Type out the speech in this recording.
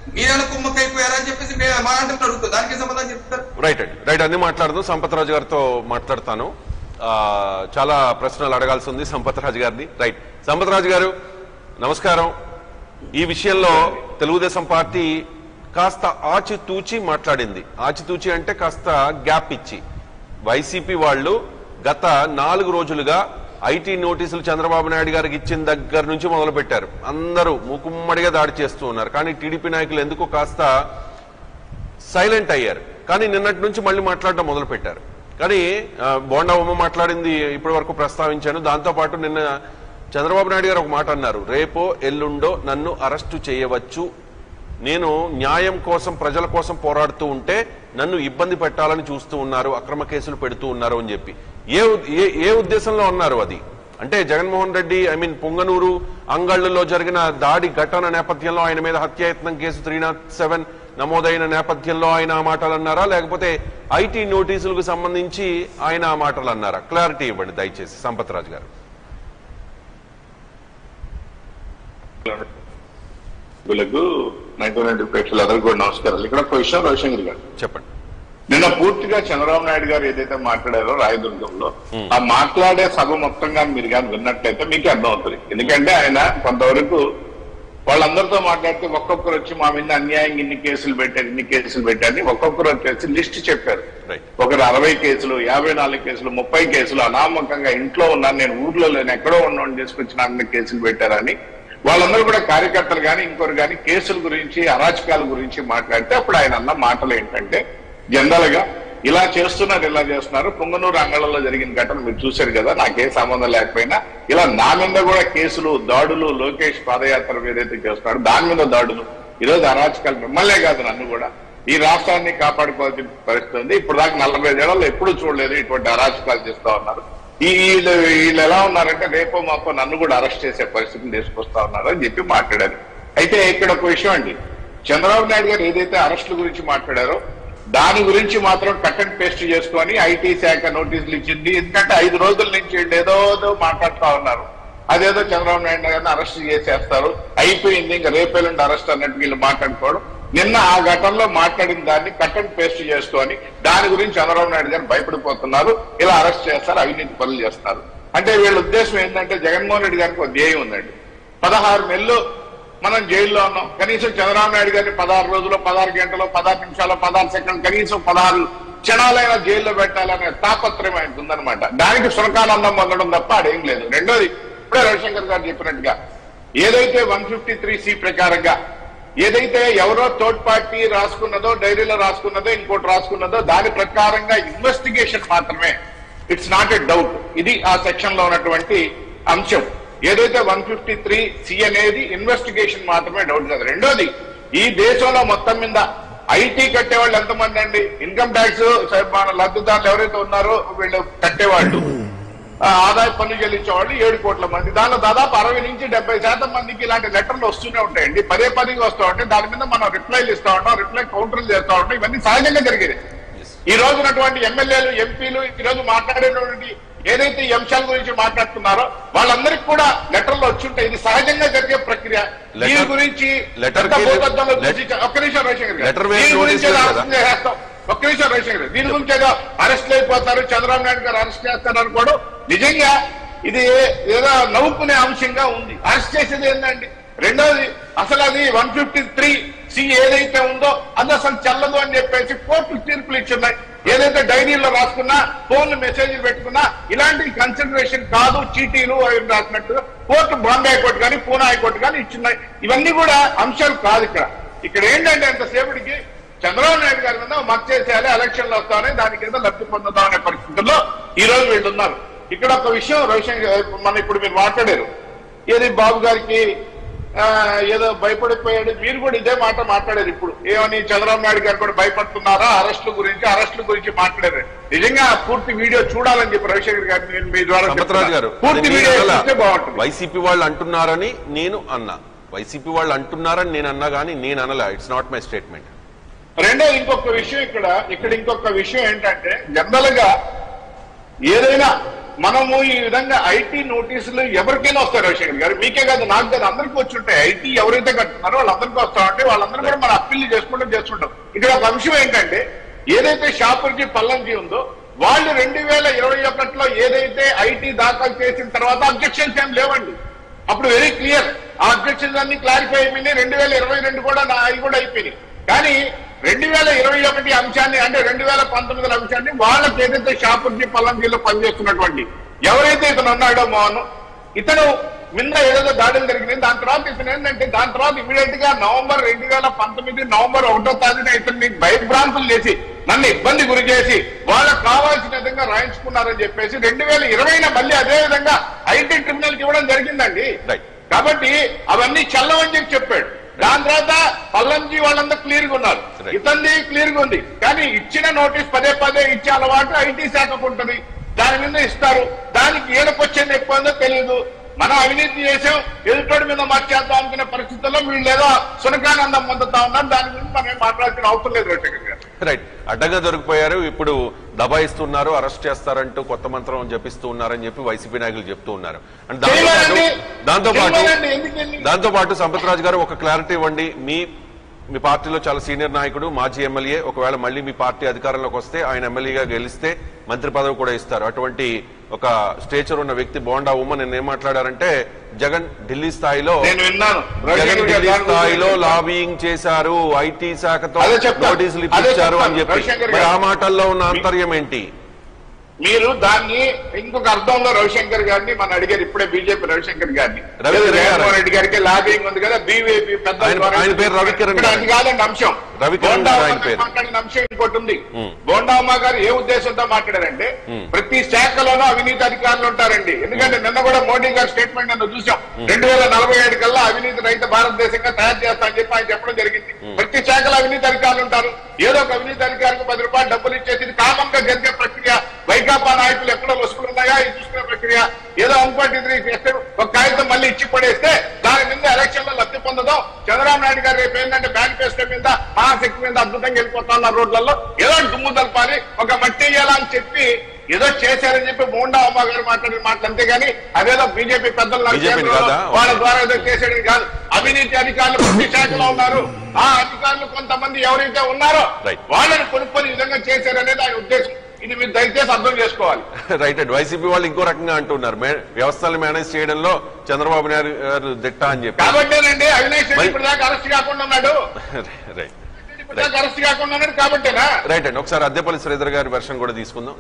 మీరేమైనా కుమ్మక్కైపోయారా అని చెప్పేసి మేము మా అంటే అడుగుతాం దానికి సంబంధం చెప్తారు రైట్ అండి రైట్ అన్ని మాట్లాడదాం సంపత్ రాజు గారితో మాట్లాడతాను ఆ, చాలా ప్రశ్నలు అడగాల్సి ఉంది సంపత్ రాజు గారిని రైట్ సంపత్ రాజు గారు నమస్కారం ఈ విషయంలో తెలుగుదేశం పార్టీ కాస్త ఆచితూచి మాట్లాడింది ఆచితూచి అంటే కాస్త గ్యాప్ ఇచ్చి వైసీపీ వాళ్ళు గత నాలుగు రోజులుగా ఐటీ నోటీసులు చంద్రబాబు నాయుడు గారికి ఇచ్చిన దగ్గర నుంచి మొదలు పెట్టారు అందరూ మూకుమ్మడిగా దాడి చేస్తూ ఉన్నారు కానీ టీడీపీ నాయకులు ఎందుకు కాస్త సైలెంట్ అయ్యారు కానీ నిన్నటి నుంచి మళ్ళీ మాట్లాడడం మొదలు పెట్టారు కానీ ఆ, బోండా ఉమ్మ మాట్లాడింది ఇప్పటి వరకు ప్రస్తావించాను దాంతో పాటు నిన్న చంద్రబాబు నాయుడు గారు ఒక మాట అన్నారు రేపో ఎల్లుండో నన్ను అరెస్టు చేయవచ్చు నేను న్యాయం కోసం ప్రజల కోసం పోరాడుతూ ఉంటే నన్ను ఇబ్బంది పెట్టాలని చూస్తూ ఉన్నారు అక్రమ కేసులు పెడుతూ ఉన్నారు అని చెప్పి ఏ ఉద్- ఏ ఏ ఉద్దేశంలో అన్నారు అది అంటే జగన్మోహన్ రెడ్డి ఐ మీన్ పొంగనూరు అంగళ్ళలో జరిగిన దాడి ఘటన నేపథ్యంలో ఆయన మీద హత్యాయత్నం కేసు త్రీ నాట్ సెవెన్ నమోదైన నేపథ్యంలో ఆయన ఆ మాటలు అన్నారా లేకపోతే ఐటీ నోటీసులకు సంబంధించి ఆయన ఆ మాటలు అన్నారా క్లారిటీ ఇవ్వండి దయచేసి సంపత్ రాజు గారు వీళ్ళకు నైన్టీ ప్రేక్షకులందరూ కూడా నమస్కారాలు ఇక్కడ ఒక విషయం రవిశంకర్ గారు చెప్పండి నిన్న పూర్తిగా చంద్రబాబు నాయుడు గారు ఏదైతే మాట్లాడారో రాయదుర్గంలో ఆ మాట్లాడే సభ మొత్తంగా మీరు కానీ విన్నట్లయితే మీకే అర్థమవుతుంది ఎందుకంటే ఆయన కొంతవరకు వాళ్ళందరితో మాట్లాడితే ఒక్కొక్కరు వచ్చి మా మీద అన్యాయంగా ఇన్ని కేసులు పెట్టారు ఇన్ని కేసులు పెట్టారని ఒక్కొక్కరు వచ్చేసి లిస్ట్ చెప్పారు Right. ఒకరు అరవై కేసులు యాభై నాలుగు కేసులు ముప్పై కేసులు అనామకంగా ఇంట్లో ఉన్నాను నేను ఊర్లో లేను ఎక్కడో ఉన్నాను తీసుకొచ్చి నా మీద కేసులు పెట్టారని వాళ్ళందరూ కూడా కార్యకర్తలు కానీ ఇంకొకరు కానీ కేసుల గురించి అరాచకాల గురించి మాట్లాడితే అప్పుడు ఆయన అన్న మాటలు ఏంటంటే జనరల్ గా ఇలా చేస్తున్నారు ఇలా చేస్తున్నారు పొంగనూరు అంగళంలో జరిగిన ఘటన మీరు చూశారు కదా నాకేం సంబంధం లేకపోయినా ఇలా నా మీద కూడా కేసులు దాడులు లోకేష్ పాదయాత్ర ఏదైతే చేస్తున్నాడు దాని మీద దాడులు ఈరోజు అరాచకాలు మిమ్మల్నే కాదు నన్ను కూడా ఈ రాష్ట్రాన్ని కాపాడుకోవాల్సిన పరిస్థితి ఉంది ఇప్పుడు దాకా నలభై ఏళ్ళలో ఎప్పుడు చూడలేదు ఇటువంటి అరాచకాలు చేస్తా ఉన్నారు ఈ వీళ్ళు వీళ్ళు ఎలా ఉన్నారంటే రేపో మాపో నన్ను కూడా అరెస్ట్ చేసే పరిస్థితిని తీసుకొస్తా ఉన్నారు అని చెప్పి మాట్లాడారు అయితే ఇక్కడ ఒక విషయం అండి చంద్రబాబు నాయుడు గారు ఏదైతే అరెస్టుల గురించి మాట్లాడారో దాని గురించి మాత్రం కట్ అండ్ పేస్ట్ చేసుకొని ఐటీ శాఖ నోటీసులు ఇచ్చింది ఎందుకంటే ఐదు రోజుల నుంచి వీళ్ళు ఏదో ఏదో మాట్లాడుతా ఉన్నారు అదేదో చంద్రబాబు నాయుడు గారిని అరెస్ట్ చేసేస్తారు అయిపోయింది ఇంకా రేపేళ్ళండి అరెస్ట్ అన్నట్టు వీళ్ళు మాట్లాడుకోవడం నిన్న ఆ ఘటనలో మాట్లాడిన దాన్ని కట్ అండ్ పేస్ట్ చేసుకొని దాని గురించి చంద్రబాబు నాయుడు గారు భయపడిపోతున్నారు ఇలా అరెస్ట్ చేస్తారు అవినీతి పనులు చేస్తారు అంటే వీళ్ళ ఉద్దేశం ఏంటంటే జగన్మోహన్ రెడ్డి గారికి ఒక ధ్యేయం ఉందండి పదహారు నెలలు మనం జైల్లో ఉన్నాం కనీసం చంద్రబాబు నాయుడు గారిని పదహారు రోజులు పదహారు గంటలు పదహారు నిమిషాలు పదహారు సెకండ్ కనీసం పదహారు క్షణాలైనా జైల్లో పెట్టాలనే తాపత్రయం ఆయనకు ఉందన్నమాట దానికి సునకానందం పొందడం తప్ప అదేం లేదు రెండోది ఇప్పుడే రవిశంకర్ గారు చెప్పినట్టుగా ఏదైతే వన్ ఫిఫ్టీ త్రీ సి ప్రకారంగా ఏదైతే ఎవరో థర్డ్ పార్టీ రాసుకున్నదో డైరీలో రాసుకున్నదో ఇంకోటి రాసుకున్నదో దాని ప్రకారంగా ఇన్వెస్టిగేషన్ మాత్రమే ఇట్స్ నాట్ ఎ డౌట్ ఇది ఆ సెక్షన్ లో ఉన్నటువంటి అంశం ఏదైతే వన్ ఫిఫ్టీ త్రీ సి అనేది ఇన్వెస్టిగేషన్ మాత్రమే డౌట్ కాదు రెండోది ఈ దేశంలో మొత్తం మీద ఐటీ కట్టేవాళ్ళు ఎంతమంది అండి ఇన్కమ్ ట్యాక్స్ మన లబ్ధిదారులు ఎవరైతే ఉన్నారో వీళ్ళు కట్టేవాళ్ళు ఆ, ఆదాయ పన్ను చెల్లించేవాళ్ళు ఏడు కోట్ల మంది దానిలో దాదాపు అరవై నుంచి డెబ్బై శాతం మందికి ఇలాంటి లెటర్లు వస్తూనే ఉంటాయండి పదే పదిగా వస్తూ ఉంటాయి దాని మీద మనం రిప్లైలు ఇస్తా ఉంటాం రిప్లై కౌంటర్లు చేస్తా ఉంటాం ఇవన్నీ సహజంగా జరిగేది ఈ రోజు ఉన్నటువంటి ఎమ్మెల్యేలు ఎంపీలు ఈ రోజు మాట్లాడేటువంటి ఏదైతే ఈ అంశాల గురించి మాట్లాడుతున్నారో వాళ్ళందరికీ కూడా లెటర్లు వచ్చుంటాయి ఇది సహజంగా జరిగే ప్రక్రియ దీని Letter- గురించి letter ఎంత కి- భూతద్దంలో let- చూసి- ఒక్క నిమిషం రవిశంకర్ గారు. Letter వేసి దీని గురించి notice ఏదో లేదు ఆలోచన చేస్తాం ఒక్క నిమిషం రవిశంకర్ గారు. దీని గురించి ఏదో అరెస్ట్ అయిపోతారు చంద్రబాబు నాయుడు గారు అరెస్ట్ చేస్తారు అనుకోవడం నిజంగా ఇది ఏదో నవ్వుకునే అంశంగా ఉంది అరెస్ట్ చేసేది ఏంటండి రెండోది అసలు అది వన్ ఫిఫ్టీ త్రీ సి ఏదైతే ఉందో అది అసలు చెల్లదు అని చెప్పేసి కోర్టులు తీర్పులు ఇచ్చున్నాయి ఏదైతే డైరీలో రాసుకున్నా ఫోన్లు మెసేజ్లు పెట్టుకున్నా ఇలాంటి కన్సిడరేషన్ కాదు చీటీలు అవి రాసినట్టు కోర్టు బాంబే హైకోర్టు కానీ పూనా హైకోర్టు కానీ ఇచ్చున్నాయి ఇవన్నీ కూడా అంశాలు కాదు ఇక్కడ ఇక్కడ ఏంటంటే అంతసేపటికి చంద్రబాబు నాయుడు గారి మీద మత్ చేసేయాలి ఎలక్షన్లు వస్తామని దాని కింద లబ్ధి పొందుదాం అనే పరిస్థితుల్లో ఈ రోజు వీళ్ళు ఉన్నారు ఇక్కడ ఒక విషయం రవిశంకర్ మన ఇప్పుడు మీరు మాట్లాడారు ఏది బాబు గారికి ఆ, ఏదో భయపడిపోయాడు మీరు కూడా ఇదే మాట మాట్లాడారు ఇప్పుడు ఏమని చంద్రబాబు నాయుడు గారు కూడా భయపడుతున్నారా అరెస్టుల గురించి అరెస్టుల గురించి మాట్లాడారు నిజంగా ఆ పూర్తి వీడియో చూడాలని చెప్పి రవిశంకర్ గారు నేను మీ ద్వారా సంపత్రాజు గారు చెప్తున్నా. పూర్తి నేను వీడియో అనలా. చూస్తే బాగుంటుంది వైసీపీ వాళ్ళు అంటున్నారని నేను అన్నా వైసీపీ వాళ్ళు అంటున్నారని నేను అన్నా కానీ నేను అనలా ఇట్స్ నాట్ మై స్టేట్మెంట్ రెండో ఇంకొక విషయం ఇక్కడ ఇక్కడ ఇంకొక విషయం ఏంటంటే జనరల్ గా ఏదైనా మనము ఈ విధంగా ఐటీ నోటీసులు ఎవరికైనా వస్తాయి రవిశంకర్ గారు మీకే కాదు నాకు కాదు అందరికీ వచ్చి ఉంటాయి ఐటీ ఎవరైతే కట్టున్నారో వాళ్ళందరికీ వస్తా ఉంటే వాళ్ళందరూ కూడా మన అప్పీల్ చేసుకుంటాం చేస్తుంటాం ఇక్కడ ఒక అంశం ఏంటంటే ఏదైతే షాపుర్జీ పల్లంజీ ఉందో వాళ్ళు రెండు వేల ఇరవై ఒకటిలో ఏదైతే ఐటీ దాఖలు చేసిన తర్వాత అబ్జెక్షన్స్ ఏం లేవండి అప్పుడు వెరీ క్లియర్ ఆ అబ్జెక్షన్స్ అన్ని క్లారిఫై అయిపోయినాయి రెండు వేల ఇరవై రెండు కూడా నా అవి కూడా అయిపోయినాయి కానీ రెండు వేల ఇరవై ఒకటి అంశాన్ని అంటే రెండు వేల పంతొమ్మిది అంశాన్ని వాళ్ళకి ఏదైతే షాపుర్జీ పల్లంజీలో పనిచేస్తున్నటువంటి ఎవరైతే ఇతను ఉన్నాడో మోహన్ ఇతను నిన్న ఏదైతే దాడులు జరిగినాయి దాని తర్వాత ఇతను ఏంటంటే దాని తర్వాత ఇమీడియట్ గా నవంబర్ రెండు వేల పంతొమ్మిది నవంబర్ ఒకటో తారీఖున ఇతన్ని భయభ్రాంతులు చేసి నన్ను ఇబ్బంది గురి చేసి వాళ్ళకు కావాల్సిన విధంగా రాయించుకున్నారని చెప్పేసి రెండు వేల ఇరవైన మళ్ళీ అదే విధంగా ఐటీ ట్రిబ్యునల్ కి ఇవ్వడం జరిగిందండి Right. కాబట్టి అవన్నీ చల్లవని చెప్పి చెప్పాడు దాని తర్వాత పల్లంజీ వాళ్ళందరూ క్లియర్ గా ఉన్నారు Right. ఇతంది క్లియర్ గా ఉంది కానీ ఇచ్చిన నోటీస్ పదే పదే ఇచ్చే అలవాటు ఐటీ శాఖకు ఉంటుంది దాని మీద ఇస్తారు దానికి ఏడకొచ్చేది ఎక్కువ ఉందో తెలియదు మనం అవినీతి చేసాం ఎదుటోడి మీద మార్చేద్దాం అనుకునే పరిస్థితుల్లో వీళ్ళు ఏదో సునకానందం పొందుతా ఉన్నారు దాని గురించి మనం ఏం మాట్లాడాల్సిన అవసరం లేదు రవిశంకర్ గారు రైట్ అడ్డంగా దొరికిపోయారు ఇప్పుడు దబాయిస్తున్నారు అరెస్ట్ చేస్తారంటూ కొత్త మంత్రం జపిస్తూ ఉన్నారని చెప్పి వైసీపీ నాయకులు చెప్తూ ఉన్నారు అండ్ దాంతో పాటు చేయలేదండి. దాంతో పాటు చేయలేదండి. ఎందుకని? దాంతో పాటు సంపత్ రాజు గారు ఒక క్లారిటీ ఇవ్వండి మీ మీ పార్టీలో చాలా సీనియర్ నాయకుడు మాజీ ఎమ్మెల్యే ఒకవేళ మళ్ళీ మీ పార్టీ అధికారంలోకి వస్తే ఆయన ఎమ్మెల్యేగా గెలిస్తే మంత్రి పదవి కూడా ఇస్తారు అటువంటి ఒక స్టేచర్ ఉన్న వ్యక్తి బోండా ఉమ్మ నిన్న ఏం మాట్లాడారంటే జగన్ ఢిల్లీ స్థాయిలో నేను విన్నాను జగన్ రవిశంకర్ గారు ఢిల్లీ దాని గురించి స్థాయిలో లాబింగ్ చేశారు ఐటీ శాఖతో అదే చెప్తాను. నోటీసులు అదే ఇప్పించారు అని చెప్తాను. చెప్పి రవిశంకర్ మరి ఆ గారు. మాటల్లో ఉన్న ఆంతర్యం ఏంటి మీరు దాన్ని ఇంకొక అర్థంలో రవిశంకర్ గారిని మనం అడిగారు ఇప్పుడే బీజేపీ రవిశంకర్ గారిని రవికిరణ్ గారు. జగన్మోహన్ రెడ్డి గారికి లాబింగ్ ఉంది కదా బీవీపీ పెద్ద ఆయన- ద్వారా- ఆయన పేరు రవికిరణ్ ఇక్కడ గారు. అది కాదండి అంశం రవికిరణ్ బోండా గారు ఆయన ఉమ్మ పేరు. మాట్లాడిన అంశం ఇంకోటి ఉంది ఉమ్. బోండామ్మ గారు ఏ ఉద్దేశంతో మాట్లాడారంటే ప్రతి శాఖలోనూ అవినీతి అధికారులు ఉంటారండి ఎందుకంటే నిన్న కూడా మోడీ గారి స్టేట్మెంట్ నిన్న చూసాం రెండు వేల నలభై ఏడు కల్లా అవినీతి రహిత భారతదేశంగా తయారు చేస్తా అని చెప్పి ఆయన చెప్పడం జరిగింది ప్రతి శాఖలో అవినీతి అధికారులు ఉంటారు ఏదో ఒక అవినీతి అధికారికి పది రూపాయలు డబ్బులు ఇచ్చేసి ఇది కామన్ గా జరిగే ప్రక్రియ వైకాపా నాయకులు ఎక్కడో వసూలు ఉన్నాయా ఇది చూసుకునే ప్రక్రియ ఏదో ఇంకోటి ఇది చేస్తే ఒక కాగితం మళ్ళీ ఇచ్చి పడేస్తే దాని మీద ఎలక్షన్ లో లబ్ధి పొందడం చంద్రబాబు నాయుడు గారు రేపు ఏంటంటే మేనిఫెస్టో మీద మహాశక్తి మీద అద్భుతంగా వెళ్ళిపోతా ఉన్నారు రోడ్లలో ఏదో దుమ్ము తలపాలి ఒక మట్టి వేయాలని చెప్పి ఏదో చేశారని చెప్పి మోండా అమ్మ గారు మాట్లాడిన మాటలు అంతేగాని అదేదో బీజేపీ పెద్దలు నాకు BJP ని చేతుల్లో కాదా? వాళ్ళ ద్వారా ఏదో చేసేది కాదు అవినీతి అధికారులు ప్రతి శాఖలో ఉన్నారు ఆ అధికారులు కొంతమంది ఎవరైతే ఉన్నారో Right. వాళ్ళని కొనుక్కొని ఈ విధంగా చేశారనేది ఆయన ఉద్దేశం ఇది మీరు దయచేసి అర్థం చేసుకోవాలి రైట్ అండ్ వైసీపీ వాళ్ళు ఇంకో రకంగా అంటున్నారు మే- వ్యవస్థలు మేనేజ్ చేయడంలో చంద్రబాబు నాయుడు గారు దిట్ట అని చెప్పి కాబట్టేనండి అవినాష్ రెడ్డి మరి- ఇప్పుడు దాకా అరెస్ట్ కాకుండా ఉన్నాడు రైట్ ఇప్పుడు దాకా అరెస్ట్ కాకుండా ఉన్నాడు కాబట్టేనా రైట్ అండి ఒకసారి అద్దెపల్లి శ్రీధర్ గారి వెర్షన్ కూడా తీసుకుందాం